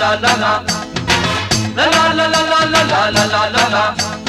la la la. La la la la la la la la la la la.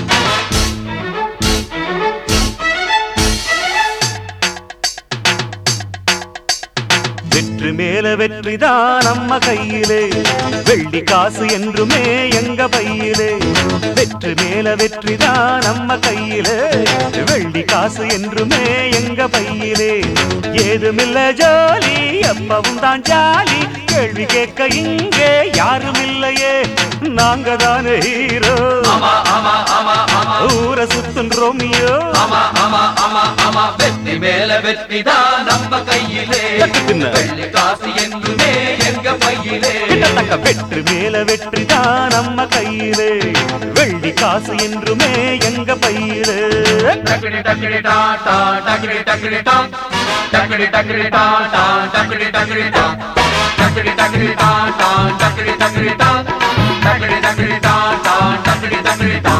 வெற்றி மேல வெற்றிதான் நம்ம கையிலே வெள்ளி காசு என்றுமே எங்க பையிலே வெற்றி மேல வெற்றிதான் நம்ம கையிலே வெள்ளி காசு என்றுமே எங்க பையிலே ஏதுமில்ல ஜோலி எப்பவும் தான் ஜாலி கேள்வி கேட்க இங்கே யாரும் இல்லையே நாங்க தானே ஹீரோ ஆமா ஆமா ஆமா ஆமா ஊரை சுத்தும் ரோமியோ ஆமா ஆமா ஆமா ஆமா வெற்றி மேல வெற்றி தான் நம்ம கையிலே தட்டு தின்ன. வெள்ளி காசு என்றுமே எங்க பையிலே கிட்டத்தக்க வெற்றி மேல வெற்றிதான் நம்ம கையிலே வெள்ளி காசு என்றுமே எங்க பையிலே டக்கிடி டக்கிடி டா டா டக்கிடி டக்கிடி டா டக்கிடி டக்கிடி டா டா டக்கிடி டக்கிடி டா டக்கிடி டக்கிடி டா டா டக்கிடி டக்கிடி டா டக்கிடி டக்கிடி டா டா டக்கிடி டக்கிடி டா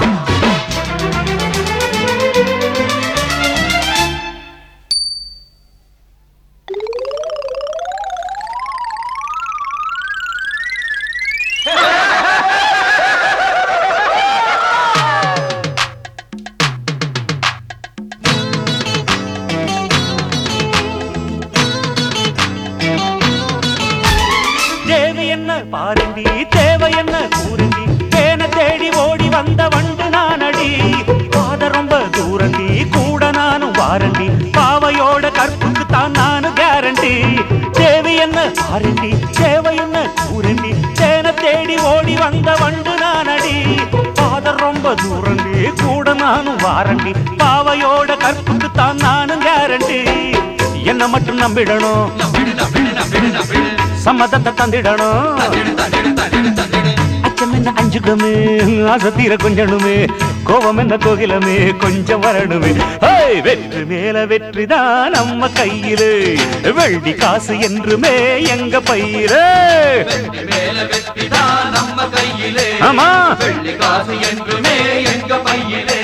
தேவை என்ன பாருண்டி தேவை என்ன கூறுண்டி தேன தேடி ஓடி வந்த வண்டு நானடி பாத ரொம்ப தூரண்டி கூட நானும் வாரண்டி பாவையோட கற்புக்கு தான் நானும் கேரண்டி தேவை என்ன பாருண்டி தேவை என்ன கூறுண்டி தேன தேடி ஓடி வந்த வண்டு நானடி பாத ரொம்ப தூரண்டி கூட நானும் வாரண்டி பாவையோட கற்புக்கு தான் நானும் கேரண்டி என்ன மட்டும் நம்பிடணும் நம்பிடு நம்பிடு நம்பிடு நம்பிடு சம்மதத்தை தந்திடணும் தந்திடு தந்திடு தந்திடு தந்திடு அச்சம் என்ன அஞ்சுகமே ஆசை தீர கொஞ்சணுமே கோபம் என்ன கோகிலமே கொஞ்சம் வரணுமே ஹேய், வெற்றி மேல வெற்றிதான் நம்ம கையிலே வெள்ளி காசு என்றுமே எங்க பையிலே வெற்றி மேல வெற்றி தான் நம்ம கையிலே ஆமா வெள்ளி காசு என்றுமே எங்க பையிலே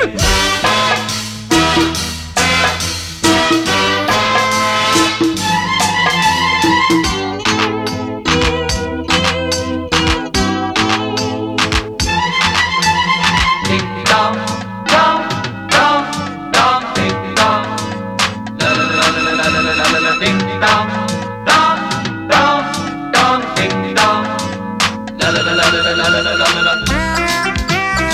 Ding dong, dong, dong, dong, ding dong. La la la la la la la la la la ding dong, dong, dong, dong, ding dong. La la la la la la la la la la la.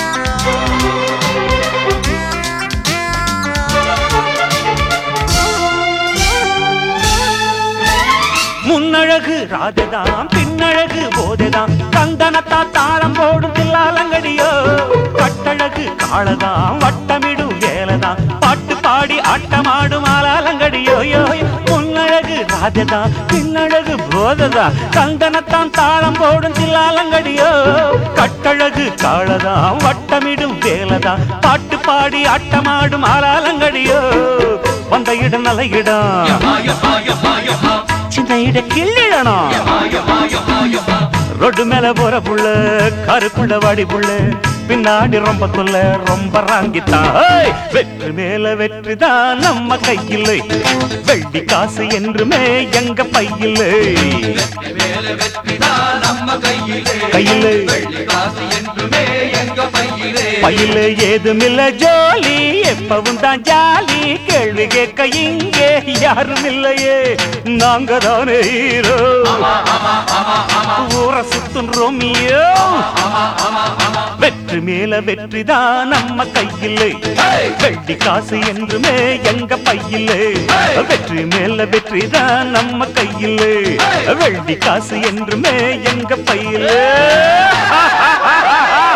முன்னழகு ராஜதான் பின்னழகு போதைதான் கந்தனத்தா தாளம் போடும் தில்லாலங்கடியோ கட்டழகு காளதான் வட்டமிடும் வேலைதான் பாட்டு பாடி ஆட்டமாடும் ஆலாலங்கடியோ யோ யோ. முன்னழகு ராஜதான் பின்னழகு போதைதான் கந்தனத்தான் தாளம் போடும் தில்லாலங்கடியோ கட்டழகு காளதான் வட்டமிடும் வேலைதான் பாட்டு பாடி ஆட்டமாடும் ஆலாலங்கடியோ வந்த இடம் நல்ல இடம் Yama, yama, yama, yama. சின்ன இட கிள்ளிடணும் Yama, yama, yama, yama. ரொட்டு மேல போற புள்ள கருக்குள்ள வாடி புள்ள பின்னாடி ரொம்ப தொல்ல ரொம்ப ராங்கித்தான் ஏய், வெற்றி மேல வெற்றி தான் நம்ம கையில் வெள்ளி காசு என்றுமே எங்க பையில் வெற்றி மேல வெற்றி தான் நம்ம கையிலே கையிலே. வெள்ளி காசு என்றுமே எங்க பையிலே பையில் ஏதுமில்ல ஜோலி எப்பவும் தான் ஜாலி கேள்வி கேட்க இங்கே யாரும் இல்லையே நாங்க தானே ஹீரோ ஆமா ஆமா ஆமா ஆமா ஊரை சுத்தும் ரோமியோ ஆமா ஆமா ஆமா வெற்றி மேல வெற்றிதான் நம்ம கையிலே Hey! வெள்ளி காசு என்றுமே எங்க பையிலே Hey! வெற்றி மேல வெற்றிதான் நம்ம கையிலே Hey! வெள்ளி காசு என்றுமே எங்க பையிலே